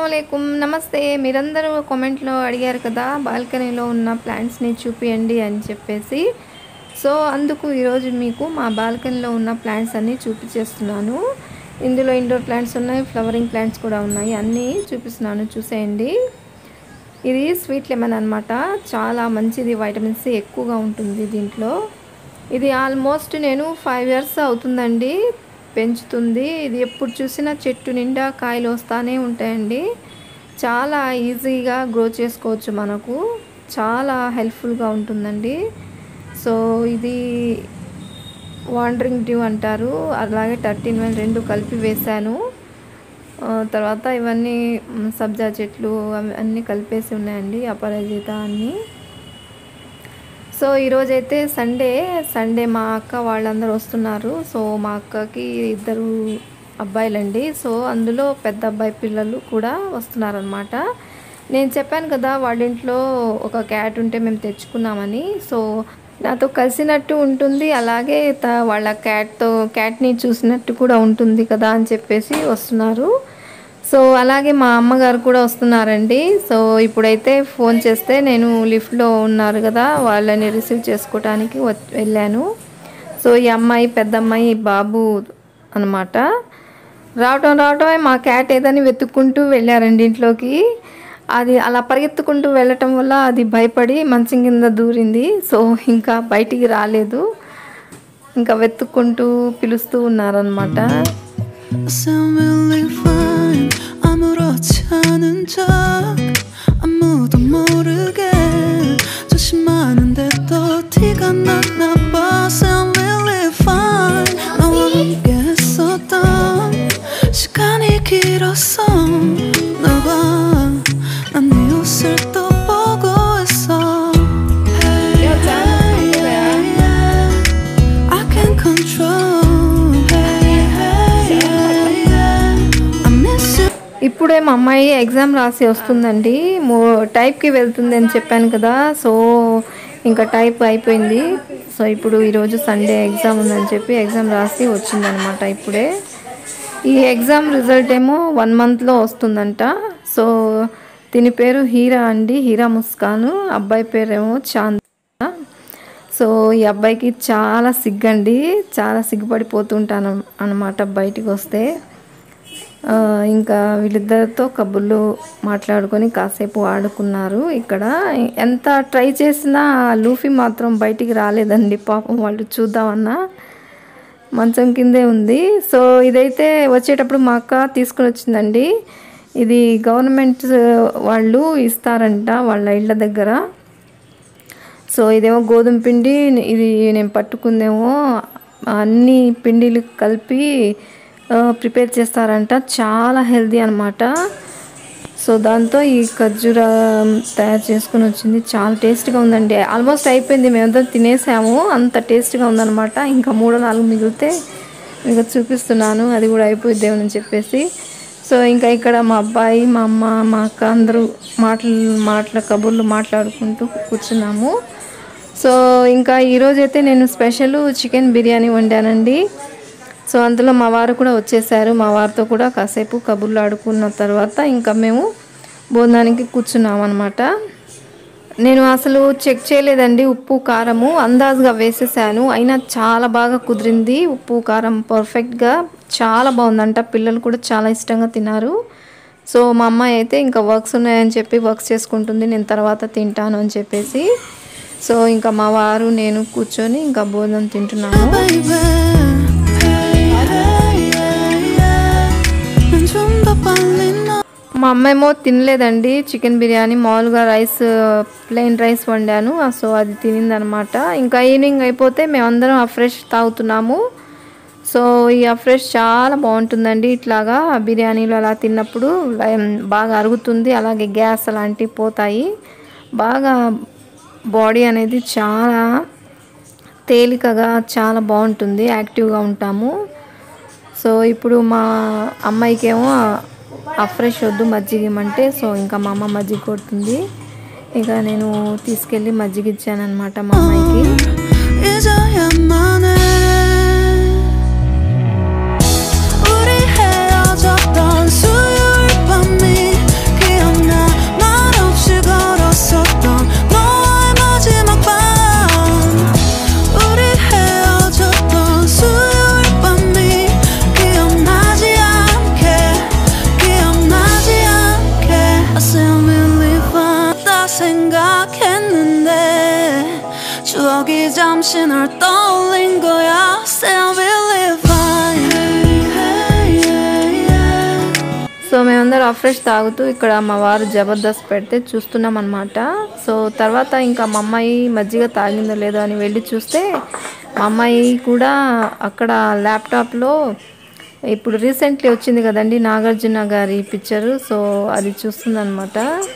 అస్సలం నమస్తే మీరందరూ కామెంట్లో అడిగారు కదా బాల్కనీలో ఉన్న ప్లాంట్స్ని చూపియండి అని చెప్పేసి సో అందుకు ఈరోజు మీకు మా బాల్కనీలో ఉన్న ప్లాంట్స్ అన్నీ చూపించేస్తున్నాను ఇందులో ఇండోర్ ప్లాంట్స్ ఉన్నాయి ఫ్లవరింగ్ ప్లాంట్స్ కూడా ఉన్నాయి అన్నీ చూపిస్తున్నాను చూసేయండి ఇది స్వీట్ లెమన్ అనమాట చాలా మంచిది వైటమిన్ సి ఎక్కువగా ఉంటుంది దీంట్లో ఇది ఆల్మోస్ట్ నేను ఫైవ్ ఇయర్స్ అవుతుందండి పెంచుతుంది ఇది ఎప్పుడు చూసినా చెట్టు నిండా కాయలు వస్తానే ఉంటాయండి చాలా ఈజీగా గ్రో చేసుకోవచ్చు మనకు చాలా హెల్ప్ఫుల్గా ఉంటుందండి సో ఇది వాండరింగ్ డ్యూ అంటారు అలాగే థర్టీన్ వన్ రెండు కలిపి వేశాను ఆ, తర్వాత ఇవన్నీ మ్, సబ్జా చెట్లు అవి అన్నీ కలిపేసి ఉన్నాయండి అపరాజిత అన్నీ సో ఈరోజైతే సండే సండే మా అక్క వాళ్ళందరూ వస్తున్నారు సో మా అక్కకి ఇద్దరు అబ్బాయిలండి సో అందులో పెద్ద అబ్బాయి పిల్లలు కూడా వస్తున్నారనమాట నేను చెప్పాను కదా వాళ్ళ ఇంట్లో ఒక క్యాట్ ఉంటే మేము తెచ్చుకున్నామని సో నాతో కలిసినట్టు ఉంటుంది అలాగే త- వాళ్ళ క్యాట్తో క్యాట్ని చూసినట్టు కూడా ఉంటుంది కదా అని చెప్పేసి వస్తున్నారు సో అలాగే మా అమ్మగారు కూడా వస్తున్నారండి సో ఇప్పుడైతే ఫోన్ చేస్తే నేను లిఫ్ట్లో ఉన్నారు కదా వాళ్ళని రిసీవ్ చేసుకోవడానికి వ- వెళ్ళాను సో ఈ అమ్మాయి పెద్ద అమ్మాయి బాబు అనమాట రావటం రావటమే మా క్యాట్ ఏదని వెతుక్కుంటూ వెళ్ళారండి ఇంట్లోకి అది అలా పరిగెత్తుకుంటూ వెళ్ళటం వల్ల అది భయపడి మంచం కింద దూరింది సో ఇంకా బయటికి రాలేదు ఇంకా వెతుక్కుంటూ పిలుస్తూ ఉన్నారనమాట I sound really fine 아무렇지 않은 척 아무도 모르게 조심하는데 또 티가 났나 봐 Sound really fine 너와 함께 했었던 시간이 길었어 너봐난네 옷을 또 보고 있어 Hey, hey, yeah, yeah. I can control. Hey, hey, yeah, yeah. I miss you. ఇప్పుడే మా అమ్మాయి ఎగ్జామ్ రాసి వస్తుందండి మో టైప్కి వెళ్తుంది అని చెప్పాను కదా సో ఇంకా టైప్ అయిపోయింది సో ఇప్పుడు ఈరోజు సండే ఎగ్జామ్ ఉందని చెప్పి ఎగ్జామ్ రాసి వచ్చిందనమాట ఇప్పుడే ఈ ఎగ్జామ్ రిజల్ట్ ఏమో వన్ మంత్లో వస్తుందంట సో దీని పేరు హీరా అండి హీరా ముస్కాను అబ్బాయి పేరేమో చాంద్ సో ఈ అబ్బాయికి చాలా సిగ్గండి చాలా సిగ్గుపడిపోతుంటాను అనమాట బయటికి వస్తే ఆ, ఇంకా వీళ్ళిద్దరితో కబుర్లు మాట్లాడుకొని కాసేపు ఆడుకున్నారు ఇక్కడ ఎంత ట్రై చేసినా లూఫీ మాత్రం బయటికి రాలేదండి పాపం వాళ్ళు చూద్దామన్నా మంచం కిందే ఉంది సో ఇదైతే వచ్చేటప్పుడు మా అక్క తీసుకుని వచ్చిందండి ఇది గవర్నమెంట్ వాళ్ళు ఇస్తారంట వాళ్ళ ఇళ్ళ దగ్గర సో ఇదేమో గోధుమ పిండి ఇది నేను పట్టుకుందేమో అన్ని పిండిలు కలిపి ఆ, ప్రిపేర్ చేస్తారంట చాలా హెల్దీ అనమాట సో దాంతో ఈ ఖర్జూర తయారు చేసుకుని వచ్చింది చాలా టేస్ట్గా ఉందండి ఆల్మోస్ట్ అయిపోయింది మేమంతా తినేసాము అంత టేస్ట్గా ఉందన్నమాట ఇంకా మూడు నాలుగు మిగిలితే మీకు చూపిస్తున్నాను అది కూడా అయిపోయిద్దేమని చెప్పేసి సో ఇంకా ఇక్కడ మా అబ్బాయి మా అమ్మ మా అక్క అందరూ మాటలు మాటల కబుర్లు మాట్లాడుకుంటూ కూర్చున్నాము సో ఇంకా ఈరోజైతే నేను స్పెషల్ చికెన్ బిర్యానీ వండానండి సో అందులో మా వారు కూడా వచ్చేసారు మా వారితో కూడా కాసేపు కబుర్లు ఆడుకున్న తర్వాత ఇంకా మేము భోజనానికి కూర్చున్నాం అనమాట నేను అసలు చెక్ చేయలేదండి ఉప్పు కారము అందాజుగా వేసేసాను అయినా చాలా బాగా కుదిరింది ఉప్పు కారం పర్ఫెక్ట్గా చాలా బాగుందంట పిల్లలు కూడా చాలా ఇష్టంగా తిన్నారు సో మా అమ్మాయి అయితే ఇంకా వర్క్స్ ఉన్నాయని చెప్పి వర్క్స్ చేసుకుంటుంది నేను తర్వాత తింటాను అని చెప్పేసి సో ఇంకా మా వారు నేను కూర్చొని ఇంకా భోజనం తింటున్నాము baby. Hey, hey, yeah, yeah. 난좀더 빨리 너. మా అమ్మేమో తినలేదండి చికెన్ బిర్యానీ మామూలుగా రైస్ ప్లెయిన్ రైస్ వండాను ఆ, సో అది తినిందనమాట ఇంకా ఈవినింగ్ అయిపోతే మేమందరం అఫ్రెష్ తాగుతున్నాము సో ఈ అఫ్రెష్ చాలా బాగుంటుందండి ఇట్లాగా బిర్యానీలు అలా తిన్నప్పుడు లైమ్ బాగా అరుగుతుంది అలాగే గ్యాస్ అలాంటివి పోతాయి బాగా బాడీ అనేది చాలా తేలికగా చాలా బాగుంటుంది యాక్టివ్గా ఉంటాము సో ఇప్పుడు మా అమ్మాయికేమో ఆ ఫ్రెష్ వద్దు మజ్జిగ ఇమ్మంటే సో ఇంకా మా అమ్మ మజ్జిగ కొడుతుంది ఇక నేను తీసుకెళ్ళి మజ్జిగ ఇచ్చానమాట మా అమ్మాయికి 잊어야만 해. 우리 헤어졌던 수요일 밤이 추억이 잠시 널 떠올린 거야 Say I will live fine hey, yeah, yeah. So మేమందరం అఫ్రెష్ తాగుతూ ఇక్కడ మా వారు జబర్దస్త్ పెడితే చూస్తున్నాం అనమాట సో తర్వాత ఇంకా మా అమ్మాయి మజ్జిగ తాగిందో లేదో అని వెళ్ళి చూస్తే మా అమ్మాయి కూడా అక్కడ ల్యాప్టాప్లో ఇప్పుడు రీసెంట్లీ వచ్చింది కదండి నాగార్జున గారి పిక్చర్ సో అది చూస్తుందన్నమాట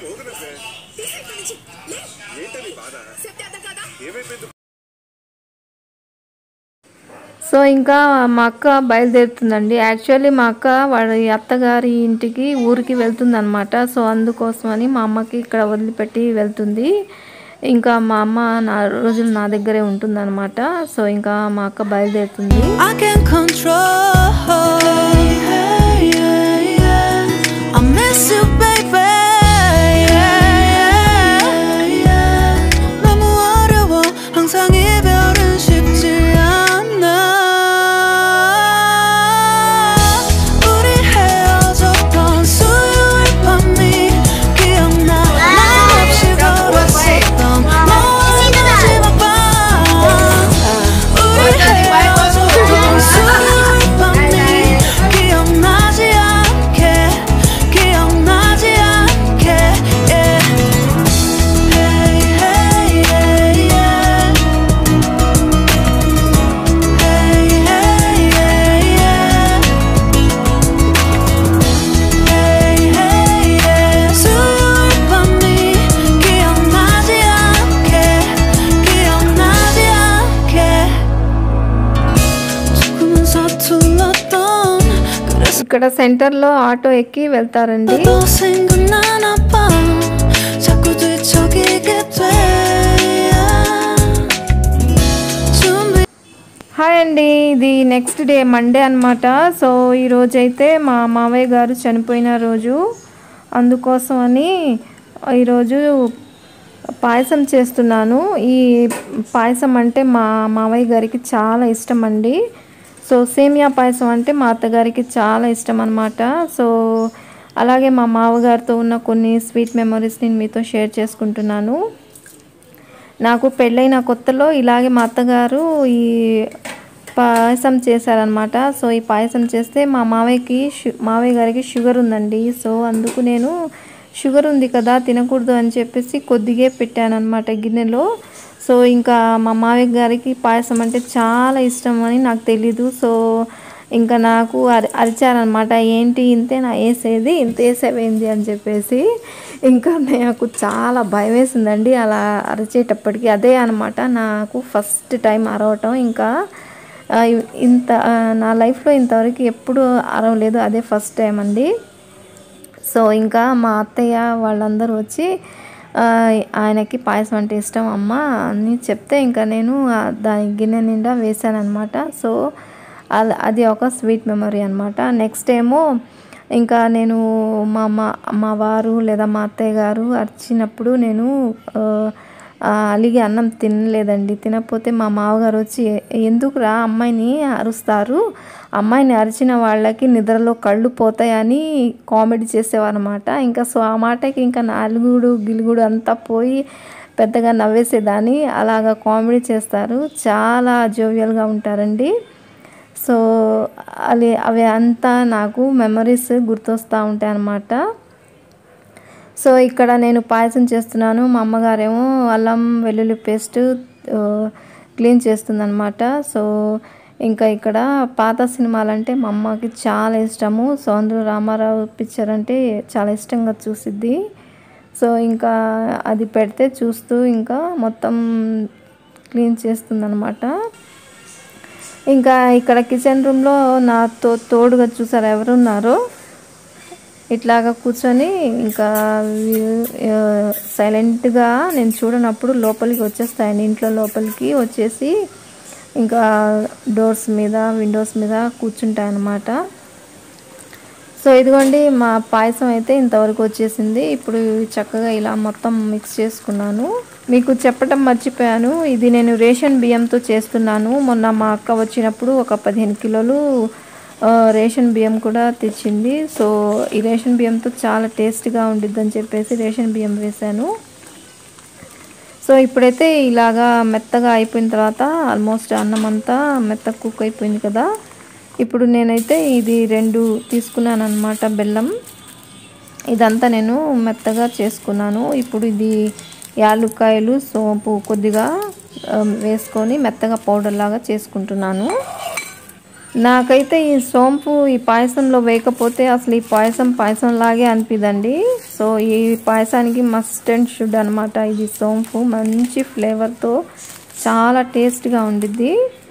సో ఇంకా మా అక్క బయలుదేరుతుందండి యాక్చువల్లీ మా అక్క వాళ్ళ అత్తగారి ఇంటికి ఊరికి వెళ్తుంది అనమాట సో అందుకోసమని మా అమ్మకి ఇక్కడ వదిలిపెట్టి వెళ్తుంది ఇంకా మా అమ్మ నా రోజులు నా దగ్గరే ఉంటుంది అనమాట సో ఇంకా మా అక్క బయలుదేరుతుంది I can control hey, yeah, yeah. I miss you baby yeah, yeah, yeah. 너무 어려워 항상 이별은 쉽지 않아 우리 헤어졌던 수요일 밤이 기억나 나 없이 걸었었던 너와 마지막 밤 우리 헤어졌던 수요일 밤이 기억나지 않게 기억나지 않게 yeah. Hey hey yeah yeah Hey hey yeah yeah Hey hey yeah 수요일 밤이 기억나지 않게 기억나지 않게 조금은 서툴렀던 그래서 ఇక్కడ సెంటర్లో ఆటో ఎక్కి వెళ్తారండి 또 생각나나 봐 자꾸 뒤척이게 돼 준비 హాయ్ అండి ఇది నెక్స్ట్ డే మండే అనమాట సో ఈ రోజు అయితే మా మావయ్య గారు చనిపోయిన రోజు అందుకోసమని ఈరోజు పాయసం చేస్తున్నాను ఈ పాయసం అంటే మా మావయ్య గారికి చాలా ఇష్టం అండి సో సేమియా పాయసం అంటే మా అత్తగారికి చాలా ఇష్టం అనమాట సో అలాగే మా మావగారితో ఉన్న కొన్ని స్వీట్ మెమరీస్ నేను మీతో షేర్ చేసుకుంటున్నాను నాకు పెళ్ళైన కొత్తలో ఇలాగే మా అత్తగారు ఈ పాయసం చేశారనమాట సో ఈ పాయసం చేస్తే మా మావయ్యకి షు మావయ్య గారికి షుగర్ ఉందండి సో అందుకు నేను షుగర్ ఉంది కదా తినకూడదు అని చెప్పేసి కొద్దిగా పెట్టాను అనమాట గిన్నెలో సో ఇంకా మా మావయ్య గారికి పాయసం అంటే చాలా ఇష్టం అని నాకు తెలీదు సో ఇంకా నాకు అరి అరిచారనమాట ఏంటి ఇంతే నా వేసేది ఇంత వేసేవేంది అని చెప్పేసి ఇంకా నాకు చాలా భయం వేసిందండి అలా అరిచేటప్పటికి అదే అనమాట నాకు ఫస్ట్ టైం అరవటం ఇంకా ఆ, ఇంత ఆ, నా లైఫ్లో ఇంతవరకు ఎప్పుడు అరవలేదు అదే ఫస్ట్ టైం అండి సో ఇంకా మా అత్తయ్య వాళ్ళందరూ వచ్చి ఆ, ఆయనకి పాయసం అంటే ఇష్టం అమ్మ అని చెప్తే ఇంకా నేను ఆ దాని గిన్నె నిండా వేసాను అనమాట సో అల- అది ఒక స్వీట్ మెమరీ అనమాట నెక్స్ట్ ఏమో ఇంకా నేను మా మా మా వారు లేదా మా అత్తయ్య గారు అరిచినప్పుడు నేను ఆ, ఆ, అలిగి అన్నం తినలేదండి తినకపోతే మా మామగారు వచ్చి ఎందుకురా అమ్మాయిని అరుస్తారు అమ్మాయిని అరిచిన వాళ్ళకి నిద్రలో కళ్ళు పోతాయని కామెడీ చేసేవారనమాట ఇంకా సో ఆ మాటకి ఇంకా నాలుగుడు గిలుగుడు అంతా పోయి పెద్దగా నవ్వేసేదాన్ని అలాగా కామెడీ చేస్తారు చాలా జోవియల్గా ఉంటారండి సో అది అవి అంతా నాకు మెమరీస్ గుర్తొస్తూ ఉంటాయి అన్నమాట సో ఇక్కడ నేను పాయసం చేస్తున్నాను మా అమ్మగారేమో అల్లం వెల్లుల్లి పేస్ట్ ఆ, క్లీన్ చేస్తుందన్నమాట సో ఇంకా ఇక్కడ పాత సినిమాలంటే మా అమ్మకి చాలా ఇష్టము సో అందులో రామారావు పిక్చర్ అంటే చాలా ఇష్టంగా చూసిద్ది సో ఇంకా అది పెడితే చూస్తూ ఇంకా మొత్తం క్లీన్ చేస్తుందన్నమాట ఇంకా ఇక్కడ కిచెన్ రూమ్లో నాతో తోడుగా చూసారు ఎవరున్నారో ఇట్లాగా కూర్చొని ఇంకా సైలెంట్గా నేను చూడనప్పుడు లోపలికి వచ్చేస్తాయండి ఇంట్లో లోపలికి వచ్చేసి ఇంకా డోర్స్ మీద విండోస్ మీద కూర్చుంటాయన్నమాట సో ఇదిగోండి మా పాయసం అయితే ఇంతవరకు వచ్చేసింది ఇప్పుడు చక్కగా ఇలా మొత్తం మిక్స్ చేసుకున్నాను మీకు చెప్పటం మర్చిపోయాను ఇది నేను రేషన్ బియ్యంతో చేస్తున్నాను మొన్న మా అక్క వచ్చినప్పుడు ఒక పదిహేను కిలోలు ఆ, రేషన్ బియ్యం కూడా తెచ్చింది సో ఈ రేషన్ బియ్యంతో చాలా టేస్ట్గా ఉండిద్దని చెప్పేసి రేషన్ బియ్యం వేశాను సో ఇప్పుడైతే ఇలాగా మెత్తగా అయిపోయిన తర్వాత ఆల్మోస్ట్ అన్నం అంతా మెత్తగా కుక్ అయిపోయింది కదా ఇప్పుడు నేనైతే ఇది రెండు తీసుకున్నాను అనమాట బెల్లం ఇదంతా నేను మెత్తగా చేసుకున్నాను ఇప్పుడు ఇది యాలుక్కాయలు సోంపు కొద్దిగా ఆ, వేసుకొని మెత్తగా పౌడర్ లాగా చేసుకుంటున్నాను నాకైతే ఈ సోంపు ఈ పాయసంలో వేయకపోతే అసలు ఈ పాయసం పాయసం లాగే అనిపిదండి సో ఈ పాయసానికి మస్ట్ అండ్ షుడ్ అనమాట ఇది సోంపు మంచి ఫ్లేవర్తో చాలా టేస్ట్గా ఉండిద్ది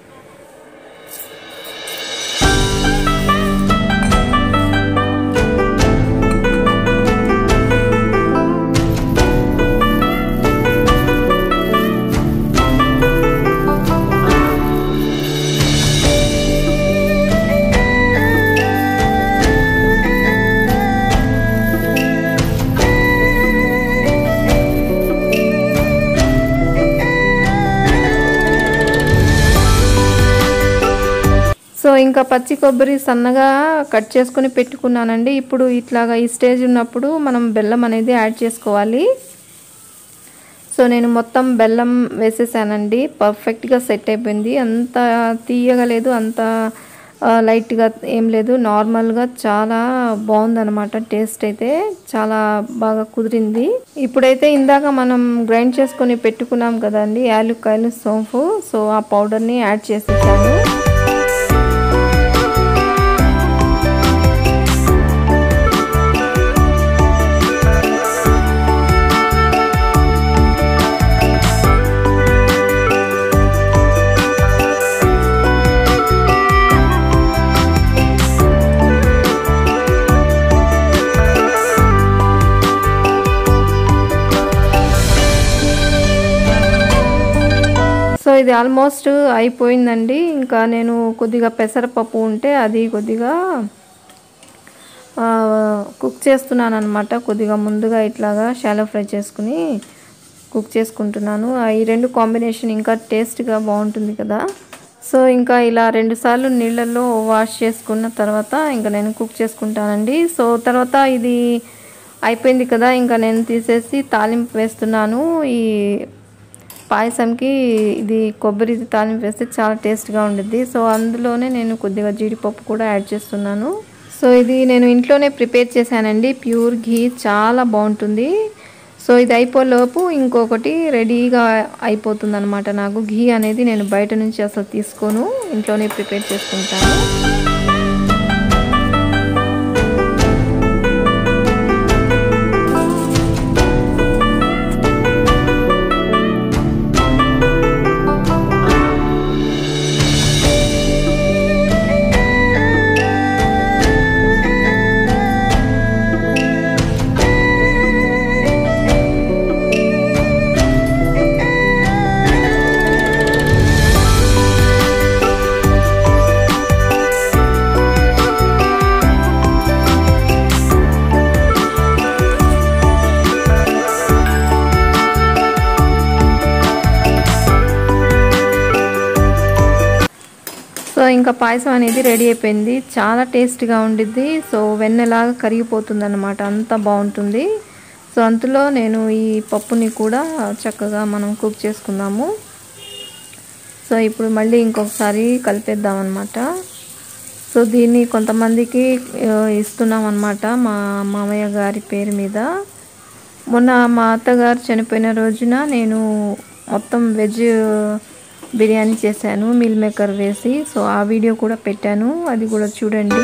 సో ఇంకా పచ్చి కొబ్బరి సన్నగా కట్ చేసుకొని పెట్టుకున్నానండి ఇప్పుడు ఇట్లాగా ఈ స్టేజ్ ఉన్నప్పుడు మనం బెల్లం అనేది యాడ్ చేసుకోవాలి సో నేను మొత్తం బెల్లం వేసేసానండి పర్ఫెక్ట్గా సెట్ అయిపోయింది అంత తీయగా లేదు అంత ఆ, లైట్గా ఏం లేదు నార్మల్గా చాలా బాగుందన్నమాట టేస్ట్ అయితే చాలా బాగా కుదిరింది ఇప్పుడైతే ఇందాక మనం గ్రైండ్ చేసుకొని పెట్టుకున్నాం కదండి యాలుక్కాయలు సోంపు సో ఆ పౌడర్ని యాడ్ చేసేసాను సో ఇది ఆల్మోస్ట్ అయిపోయిందండి ఇంకా నేను కొద్దిగా పెసరపప్పు ఉంటే అది కొద్దిగా ఆ, కుక్ చేస్తున్నాను అనమాట కొద్దిగా ముందుగా ఇట్లాగా షాలో ఫ్రై చేసుకుని కుక్ చేసుకుంటున్నాను ఆ, ఈ రెండు కాంబినేషన్ ఇంకా టేస్ట్గా బాగుంటుంది కదా సో ఇంకా ఇలా రెండు సార్లు నీళ్ళల్లో వాష్ చేసుకున్న తర్వాత ఇంకా నేను కుక్ చేసుకుంటానండి సో తర్వాత ఇది అయిపోయింది కదా ఇంకా నేను తీసేసి తాలింపు వేస్తున్నాను ఈ పాయసంకి ఇది కొబ్బరి తాలింపు వేస్తే చాలా టేస్ట్గా ఉండిద్ది సో అందులోనే నేను కొద్దిగా జీడిపప్పు కూడా యాడ్ చేస్తున్నాను సో ఇది నేను ఇంట్లోనే ప్రిపేర్ చేశానండి ప్యూర్ ఘీ చాలా బాగుంటుంది సో ఇది అయిపోలోపు ఇంకొకటి రెడీగా అయిపోతుంది అనమాట నాకు ఘీ అనేది నేను బయట నుంచి అసలు తీసుకోను ఇంట్లోనే ప్రిపేర్ చేసుకుంటాను సో ఇంకా పాయసం అనేది రెడీ అయిపోయింది చాలా టేస్ట్గా ఉండిద్ది సో వెన్నెలాగా కరిగిపోతుంది అనమాట అంత బాగుంటుంది సో అందులో నేను ఈ పప్పుని కూడా చక్కగా మనం కుక్ చేసుకుందాము సో ఇప్పుడు మళ్ళీ ఇంకొకసారి కలిపేద్దాం అనమాట సో దీన్ని కొంతమందికి ఆ, ఇస్తున్నాం అనమాట మా మామయ్య గారి పేరు మీద మొన్న మా అత్తగారు చనిపోయిన రోజున నేను మొత్తం వెజ్ బిర్యానీ చేశాను మిల్ మేకర్ వేసి సో ఆ వీడియో కూడా పెట్టాను అది కూడా చూడండి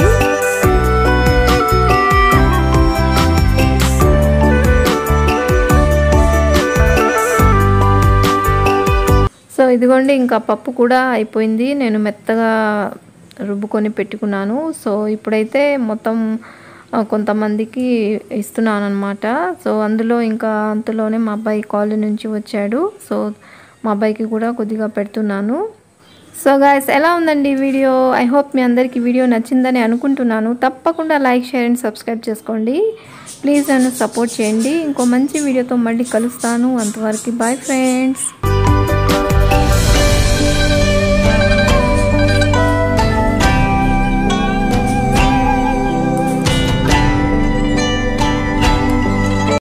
సో ఇదిగోండి ఇంకా పప్పు కూడా అయిపోయింది నేను మెత్తగా రుబ్బుకొని పెట్టుకున్నాను సో ఇప్పుడైతే మొత్తం ఆ, కొంతమందికి ఇస్తున్నాను అనమాట సో అందులో ఇంకా అంతలోనే మా అబ్బాయి కాలేజ్ నుంచి వచ్చాడు సో మా అబ్బాయికి కూడా కొద్దిగా పెడుతున్నాను సో గాయస్ ఎలా ఉందండి ఈ వీడియో ఐ హోప్ మీ అందరికీ వీడియో నచ్చిందని అనుకుంటున్నాను తప్పకుండా లైక్ షేర్ అండ్ సబ్స్క్రైబ్ చేసుకోండి ప్లీజ్ నన్ను సపోర్ట్ చేయండి ఇంకో మంచి వీడియోతో మళ్ళీ కలుస్తాను అంతవరకు బాయ్ ఫ్రెండ్స్